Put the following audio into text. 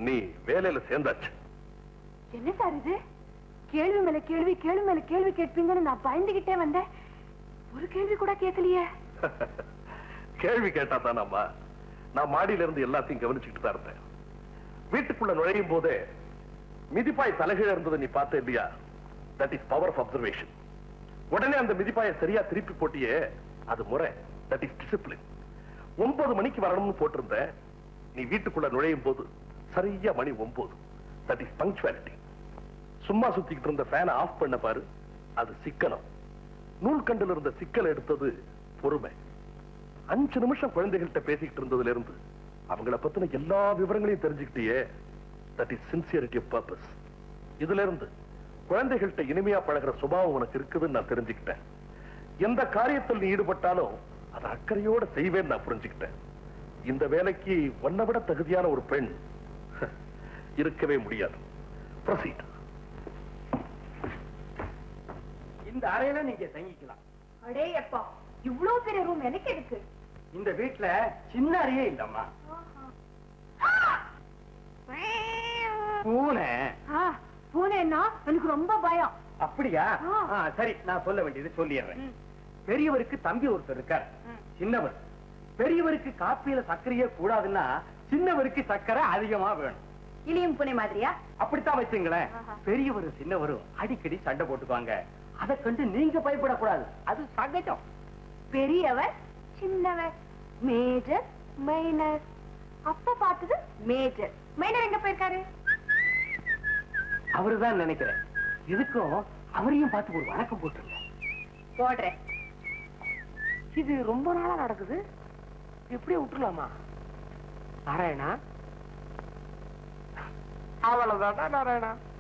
நீ வேலையில சேர்ந்தாச்சு என்ன சார் இது கேள்வி மேல கேள்வி கேள்வி மேல கேள்வி கேட்பீங்கன்னு நான் பயந்துகிட்டே வந்தேன் ஒரு கேள்வி கூட கேட்கலையே கேள்வி கேட்டா தானம்மா நான் மாடியில இருந்து எல்லாத்தையும் கவனிச்சுக்கிட்டு தான் இருந்தேன் வீட்டுக்குள்ள நுழையும் போதே மிதிப்பாய் தலைகீழ இருந்ததை நீ பார்த்த இல்லையா that is power of observation உடனே அந்த மிதிப்பாயை சரியா திருப்பி போட்டியே அது முறை தட் இஸ் டிசிப்ளின் ஒன்பது மணிக்கு வரணும்னு போட்டிருந்த நீ வீட்டுக்குள்ள நுழையும் போது சரியா மணி ஒன்பது தட் இஸ் பங்க்சுவாலிட்டி சும்மா சுத்திக்கிட்டு இருந்த ஃபேனை ஆஃப் பண்ண பாரு அது சிக்கனம் நூல்கண்டில் இருந்த சிக்கல் எடுத்தது பொறுமை அஞ்சு நிமிஷம் குழந்தைகள்கிட்ட பேசிக்கிட்டு இருந்ததுல இருந்து அவங்கள பத்தின எல்லா விவரங்களையும் தெரிஞ்சுக்கிட்டியே that is sincerity of purpose இதுல இருந்து குழந்தைகள்கிட்ட இனிமையா பழகுற சுபாவம் உனக்கு இருக்குதுன்னு நான் தெரிஞ்சுக்கிட்டேன் எந்த காரியத்தில் நீ ஈடுபட்டாலும் அதை அக்கறையோட செய்வேன்னு நான் புரிஞ்சுக்கிட்டேன் இந்த வேலைக்கு உன்னை விட தகுதியான ஒரு பெண் இருக்கவே முடியாது ப்ரொசீட் இந்த அறையில நீங்க தங்கிக்கலாம் அடே அப்பா இவ்வளவு பெரிய ரூம் எனக்கு எதுக்கு இந்த வீட்ல சின்ன அறையே இல்லம்மா பூனை ஆ, பூனைன்னா எனக்கு ரொம்ப பயம் அப்படியா ஆ. ஆ, சரி நான் சொல்ல வேண்டியது சொல்லிடுறேன் பெரியவருக்கு தம்பி ஒருத்தர் இருக்கார் சின்னவர் பெரியவருக்கு காப்பியில சர்க்கரையே கூடாதுன்னா சின்னவருக்கு சர்க்கரை அதிகமா வேணும் இலியும் பூனை மாதிரியா அப்படித்தான் வச்சுங்களேன் ஆஹா. பெரியவரும் சின்னவரும் அடிக்கடி சண்டை போட்டுக்குவாங்க அதை கண்டு நீங்க பயப்படக்கூடாது அது சகஜம் பெரியவர் சின்னவர் மேஜர் மைனர் அப்ப பார்த்தது மேஜர் மைனர் எங்க போயிருக்காரு அவருதான் நினைக்கிறேன் இதுக்கும் அவரையும் பார்த்து ஒரு வணக்கம் போட்டுருங்க போடுறேன் இது ரொம்ப நாளா நடக்குது இப்படியே விட்டுலாமா நாராயணா அவ்வளவுதான்டா நாராயணா